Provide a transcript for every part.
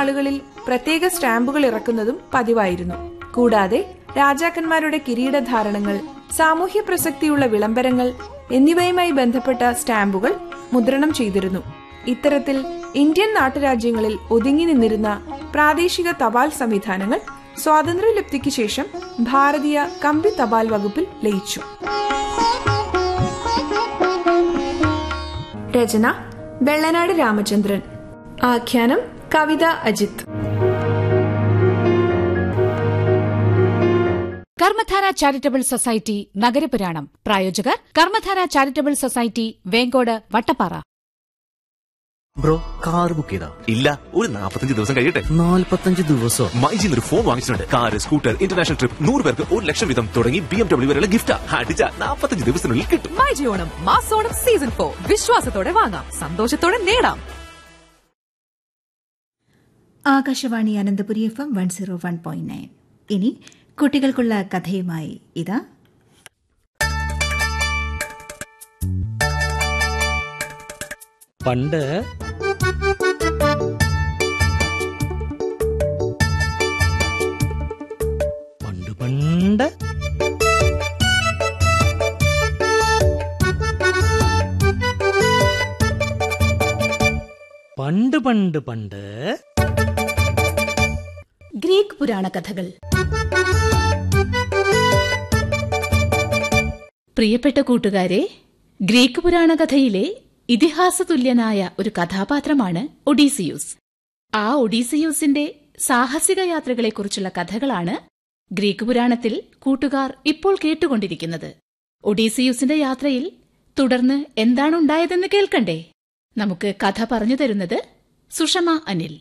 നാളുകളിൽ പ്രത്യേക സ്റ്റാമ്പുകൾ ഇറക്കുന്നതും പതിവായിരുന്നു കൂടാതെ രാജാക്കന്മാരുടെ കിരീടധാരണങ്ങൾ സാമൂഹ്യ പ്രസക്തിയുള്ള വിളംബരങ്ങൾ എന്നിവയുമായി ബന്ധപ്പെട്ട സ്റ്റാമ്പുകൾ മുദ്രണം ചെയ്തിരുന്നു ഇത്തരത്തിൽ ഇന്ത്യൻ നാട്ടുരാജ്യങ്ങളിൽ ഒതുങ്ങി നിന്നിരുന്ന പ്രാദേശിക തപാൽ സംവിധാനങ്ങൾ സ്വാതന്ത്ര്യലബ്ധിക്ക് ശേഷം ഭാരതീയ കമ്പി തപാൽ വകുപ്പിൽ ലയിച്ചു രചന വെള്ളനാട് രാമചന്ദ്രൻ ആഖ്യാനം കവിത അജിത് കർമ്മധാര ചാരിറ്റബിൾ സൊസൈറ്റി നഗരപുരാണം പ്രായോജകർ Karmadhara charitable society Venkode Vattappara bro car book ചെയ്താ ഇല്ല ഒരു നാൽപ്പത്തഞ്ച് ദിവസം കഴിയട്ടെ നാൽപ്പത്തഞ്ച് ദിവസോ മൈജിൽ ഒരു ഫോൺ വാങ്ങിച്ചിട്ടുണ്ട് കാർ സ്കൂട്ടർ ഇന്റർനാഷണൽ ട്രിപ്പ് നൂറ് പേർക്ക് ഒരു ലക്ഷം വീതം തുടങ്ങി ബി എം ഡബ്ല്യൂ വരെയുള്ള ഗിഫ്റ്റ് അടിച്ച നാൽപ്പത്തഞ്ച് ദിവസത്തിനുള്ളിൽ കിട്ടും മൈജി ഓണം മാസോണം സീസൺ ഫോർ വിശ്വാസത്തോടെ വാങ്ങാം സന്തോഷത്തോടെ നേടാം Akashvani Ananthapuri F M one zero one point nine ഇനി കുട്ടികൾക്കുള്ള കഥയുമായി ഇതാ പണ്ട് പണ്ട് പണ്ട് പണ്ട് പണ്ട് പണ്ട് ഗ്രീക്ക് പുരാണ കഥകൾ പ്രിയപ്പെട്ട കൂട്ടുകാരെ ഗ്രീക്ക് പുരാണ കഥയിലെ ഇതിഹാസതുല്യനായ ഒരു കഥാപാത്രമാണ് ഒഡീസിയൂസ് ആ ഒഡീസിയൂസിന്റെ സാഹസിക യാത്രകളെക്കുറിച്ചുള്ള കഥകളാണ് ഗ്രീക്ക് പുരാണത്തിൽ കൂട്ടുകാർ ഇപ്പോൾ കേട്ടുകൊണ്ടിരിക്കുന്നത് ഒഡീസിയൂസിന്റെ യാത്രയിൽ തുടർന്ന് എന്താണുണ്ടായതെന്ന് കേൾക്കണ്ടേ നമുക്ക് കഥ പറഞ്ഞു തരുന്നത് സുഷമ അനിൽ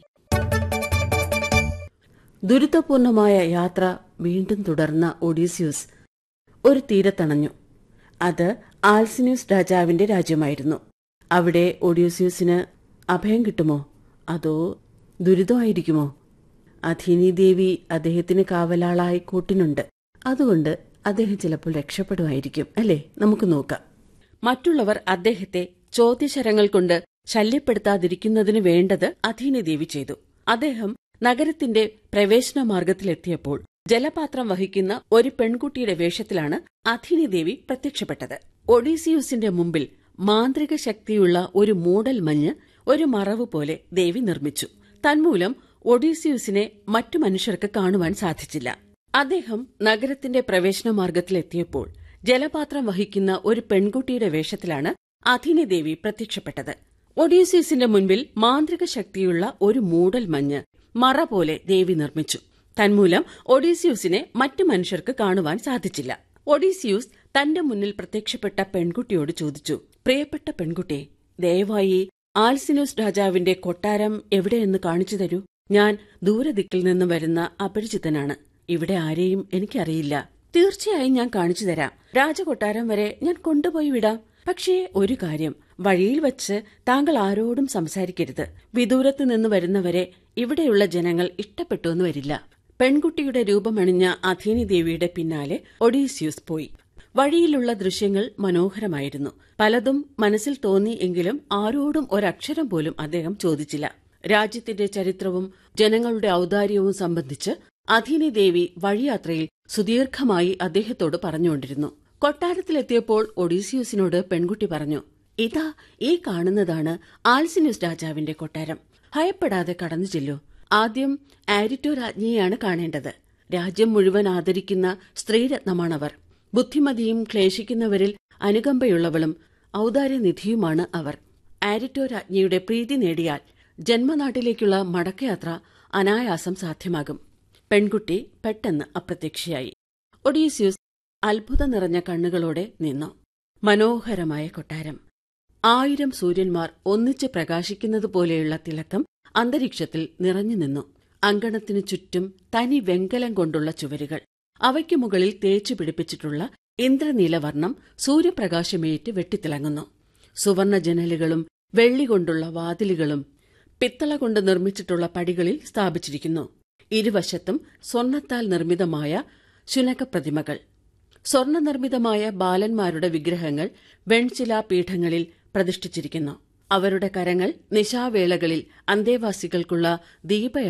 ദുരിതപൂർണമായ യാത്ര വീണ്ടും തുടർന്ന ഒഡീസിയൂസ് ഒരു തീരത്തണഞ്ഞു അത് ആൽസിന്യൂസ് രാജാവിന്റെ രാജ്യമായിരുന്നു അവിടെ ഒഡീസിയൂസിന് അഭയം കിട്ടുമോ അതോ ദുരിതമായിരിക്കുമോ അഥീനി ദേവി അദ്ദേഹത്തിന് കാവലാളായി കൂട്ടിനുണ്ട് അതുകൊണ്ട് അദ്ദേഹം ചിലപ്പോൾ രക്ഷപ്പെടുമായിരിക്കും അല്ലേ നമുക്ക് നോക്കാം മറ്റുള്ളവർ അദ്ദേഹത്തെ ചോദ്യശരങ്ങൾ കൊണ്ട് ശല്യപ്പെടുത്താതിരിക്കുന്നതിന് വേണ്ടത് അധീനി ദേവി ചെയ്തു അദ്ദേഹം നഗരത്തിന്റെ പ്രവേശന മാർഗത്തിലെത്തിയപ്പോൾ ജലപാത്രം വഹിക്കുന്ന ഒരു പെൺകുട്ടിയുടെ വേഷത്തിലാണ് അഥീനി ദേവി പ്രത്യക്ഷപ്പെട്ടത് ഒഡീസിയൂസിന്റെ മുമ്പിൽ മാന്ത്രിക ശക്തിയുള്ള ഒരു മൂടൽ മഞ്ഞ് ഒരു മറവ് പോലെ ദേവി നിർമ്മിച്ചു തന്മൂലം ഒഡീസിയൂസിനെ മറ്റു മനുഷ്യർക്ക് കാണുവാൻ സാധിച്ചില്ല അദ്ദേഹം നഗരത്തിന്റെ പ്രവേശന മാർഗത്തിലെത്തിയപ്പോൾ ജലപാത്രം വഹിക്കുന്ന ഒരു പെൺകുട്ടിയുടെ വേഷത്തിലാണ് അഥീനി ദേവി പ്രത്യക്ഷപ്പെട്ടത് ഒഡീസിയസിന്റെ മുൻപിൽ മാന്ത്രിക ശക്തിയുള്ള ഒരു മൂടൽ മഞ്ഞ് മറ പോലെ ദേവി നിർമ്മിച്ചു തന്മൂലം ഒഡീസിയൂസിനെ മറ്റു മനുഷ്യർക്ക് കാണുവാൻ സാധിച്ചില്ല ഒഡീസിയൂസ് തന്റെ മുന്നിൽ പ്രത്യക്ഷപ്പെട്ട പെൺകുട്ടിയോട് ചോദിച്ചു പ്രിയപ്പെട്ട പെൺകുട്ടി ദയവായി ആൽസിനൂസ് രാജാവിന്റെ കൊട്ടാരം എവിടെയെന്ന് കാണിച്ചു തരൂ ഞാൻ ദൂരദിക്കിൽ നിന്ന് വരുന്ന അപരിചിതനാണ് ഇവിടെ ആരെയും എനിക്കറിയില്ല തീർച്ചയായും ഞാൻ കാണിച്ചു തരാം രാജകൊട്ടാരം വരെ ഞാൻ കൊണ്ടുപോയി വിടാം പക്ഷേ ഒരു കാര്യം വഴിയിൽ വച്ച് താങ്കൾ ആരോടും സംസാരിക്കരുത് വിദൂരത്ത് നിന്ന് വരുന്നവരെ ഇവിടെയുള്ള ജനങ്ങൾ ഇഷ്ടപ്പെട്ടുവെന്ന് വരില്ല പെൺകുട്ടിയുടെ രൂപമണിഞ്ഞ അഥീനി ദേവിയുടെ പിന്നാലെ ഒഡീസിയൂസ് പോയി വഴിയിലുള്ള ദൃശ്യങ്ങൾ മനോഹരമായിരുന്നു പലതും മനസ്സിൽ തോന്നി എങ്കിലും ആരോടും ഒരക്ഷരം പോലും അദ്ദേഹം ചോദിച്ചില്ല രാജ്യത്തിന്റെ ചരിത്രവും ജനങ്ങളുടെ ഔദാര്യവും സംബന്ധിച്ച് അധീനി ദേവി വഴിയാത്രയിൽ സുദീർഘമായി അദ്ദേഹത്തോട് പറഞ്ഞുകൊണ്ടിരുന്നു കൊട്ടാരത്തിലെത്തിയപ്പോൾ ഒഡീസിയൂസിനോട് പെൺകുട്ടി പറഞ്ഞു ഇതാ ഈ കാണുന്നതാണ് ആൽസിന്യൂസ് രാജാവിന്റെ കൊട്ടാരം ഭയപ്പെടാതെ കടന്നു ചെല്ലൂ ആദ്യം ആരിറ്റോ രാജ്ഞിയെയാണ് കാണേണ്ടത് രാജ്യം മുഴുവൻ ആദരിക്കുന്ന സ്ത്രീരത്നമാണവർ ബുദ്ധിമതിയും ക്ലേശിക്കുന്നവരിൽ അനുകമ്പയുള്ളവളും ഔദാര്യനിധിയുമാണ് അവർ ആരിറ്റോ രാജ്ഞിയുടെ പ്രീതി നേടിയാൽ ജന്മനാട്ടിലേക്കുള്ള മടക്കയാത്ര അനായാസം സാധ്യമാകും പെൺകുട്ടി പെട്ടെന്ന് അപ്രത്യക്ഷയായി ഒഡീസ്യൂസ് അത്ഭുതം നിറഞ്ഞ കണ്ണുകളോടെ നിന്നു മനോഹരമായ കൊട്ടാരം ആയിരം സൂര്യന്മാർ ഒന്നിച്ച് പ്രകാശിക്കുന്നത് പോലെയുള്ള തിളക്കം അന്തരീക്ഷത്തിൽ നിറഞ്ഞു നിന്നു അങ്കണത്തിനു ചുറ്റും തനി വെങ്കലം കൊണ്ടുള്ള ചുവരുകൾ അവയ്ക്കു മുകളിൽ തേച്ചു പിടിപ്പിച്ചിട്ടുള്ള ഇന്ദ്രനീലവർണ്ണം സൂര്യപ്രകാശമേറ്റ് വെട്ടിത്തിളങ്ങുന്നു സുവർണ ജനലുകളും വെള്ളി കൊണ്ടുള്ള വാതിലുകളും പിത്തള കൊണ്ട് നിർമ്മിച്ചിട്ടുള്ള പടികളിൽ സ്ഥാപിച്ചിരിക്കുന്നു ഇരുവശത്തും സ്വർണത്താൽ നിർമ്മിതമായ ശുനകപ്രതിമകൾ സ്വർണനിർമ്മിതമായ ബാലന്മാരുടെ വിഗ്രഹങ്ങൾ വെൺശിലാപീഠങ്ങളിൽ പ്രതിഷ്ഠിച്ചിരിക്കുന്നു അവരുടെ കരങ്ങൾ നിശാവേളകളിൽ അന്തേവാസികൾക്കുള്ള ദീപ